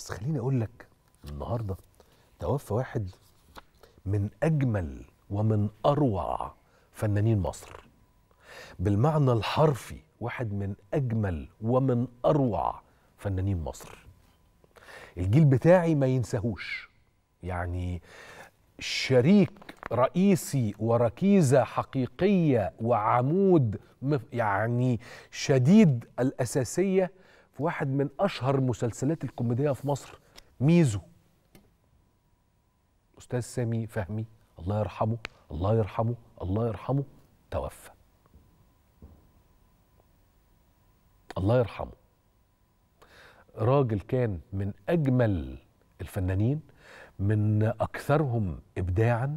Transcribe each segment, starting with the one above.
بس خليني اقول لك النهارده توفى واحد من اجمل ومن اروع فنانين مصر بالمعنى الحرفي واحد من اجمل ومن اروع فنانين مصر الجيل بتاعي ما ينساهوش يعني شريك رئيسي وركيزه حقيقيه وعمود مف- يعني شديد الاساسيه في واحد من اشهر المسلسلات الكوميديه في مصر ميزو استاذ سامي فهمي الله يرحمه الله يرحمه الله يرحمه توفى الله يرحمه راجل كان من اجمل الفنانين من اكثرهم ابداعا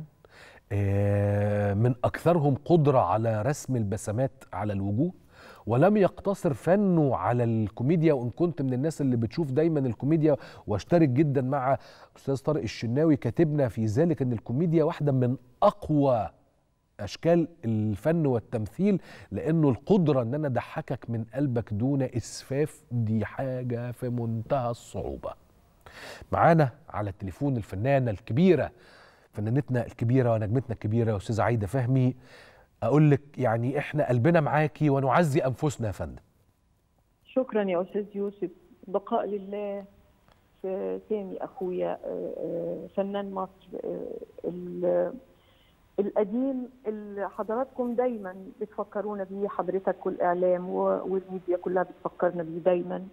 آه، من اكثرهم قدره على رسم البسمات على الوجوه ولم يقتصر فنه على الكوميديا وان كنت من الناس اللي بتشوف دايما الكوميديا واشترك جدا مع استاذ طارق الشناوي كاتبنا في ذلك ان الكوميديا واحده من اقوى اشكال الفن والتمثيل لانه القدره ان انا اضحكك من قلبك دون اسفاف دي حاجه في منتهى الصعوبه معانا على التليفون الفنانه الكبيره فنانتنا الكبيره ونجمتنا الكبيره استاذه عايده فهمي اقول لك يعني احنا قلبنا معاكي ونعزي انفسنا يا فندم شكرا يا استاذ يوسف بقاء لله في سامي اخويا آه، آه، فنان مصر آه، ال- القديم اللي حضراتكم دايما بتفكرونا بيه حضرتك والاعلام و- والميديا كلها بتفكرنا بيه دايما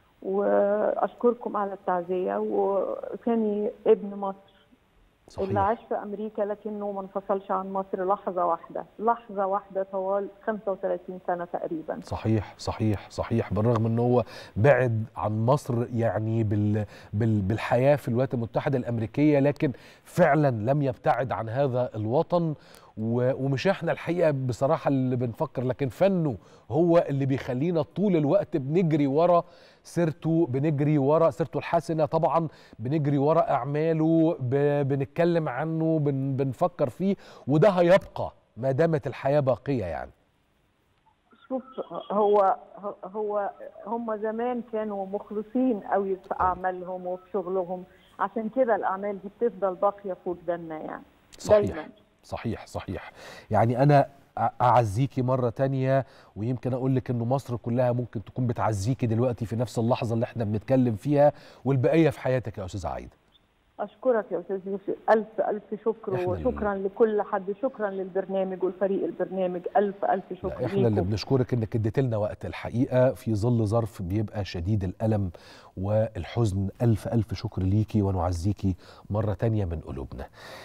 واشكركم على التعزيه وكان ابن مصر اللي صحيح عاش في امريكا لكنه ما انفصلش عن مصر لحظه واحده لحظه واحده طوال 35 سنه تقريبا صحيح صحيح صحيح بالرغم ان هو بعد عن مصر يعني بال بال بالحياه في الولايات المتحده الامريكيه لكن فعلا لم يبتعد عن هذا الوطن و- ومش احنا الحقيقه بصراحه اللي بنفكر لكن فنه هو اللي بيخلينا طول الوقت بنجري ورا سيرته بنجري ورا سيرته الحسنه طبعا بنجري ورا اعماله ب- بنتكلم عنه بن بنفكر فيه وده هيبقى ما دامت الحياه باقيه يعني شوف هو هو هم زمان كانوا مخلصين قوي في اعمالهم وفي شغلهم عشان كده الاعمال دي بتفضل باقيه في وجداننا يعني صحيح دايما صحيح صحيح يعني انا أ- اعزيكي مره تانية ويمكن اقول لك انه مصر كلها ممكن تكون بتعزيكي دلوقتي في نفس اللحظه اللي احنا بنتكلم فيها والبقيه في حياتك يا استاذه عايده اشكرك يا استاذ يوسف الف الف شكر إحنا اللي- وشكرا لكل حد شكرا للبرنامج والفريق البرنامج الف الف شكر لا احنا اللي ليكم بنشكرك انك اديت لنا وقت الحقيقه في ظل ظرف بيبقى شديد الالم والحزن الف الف شكر ليكي ونعزيكي مره تانية من قلوبنا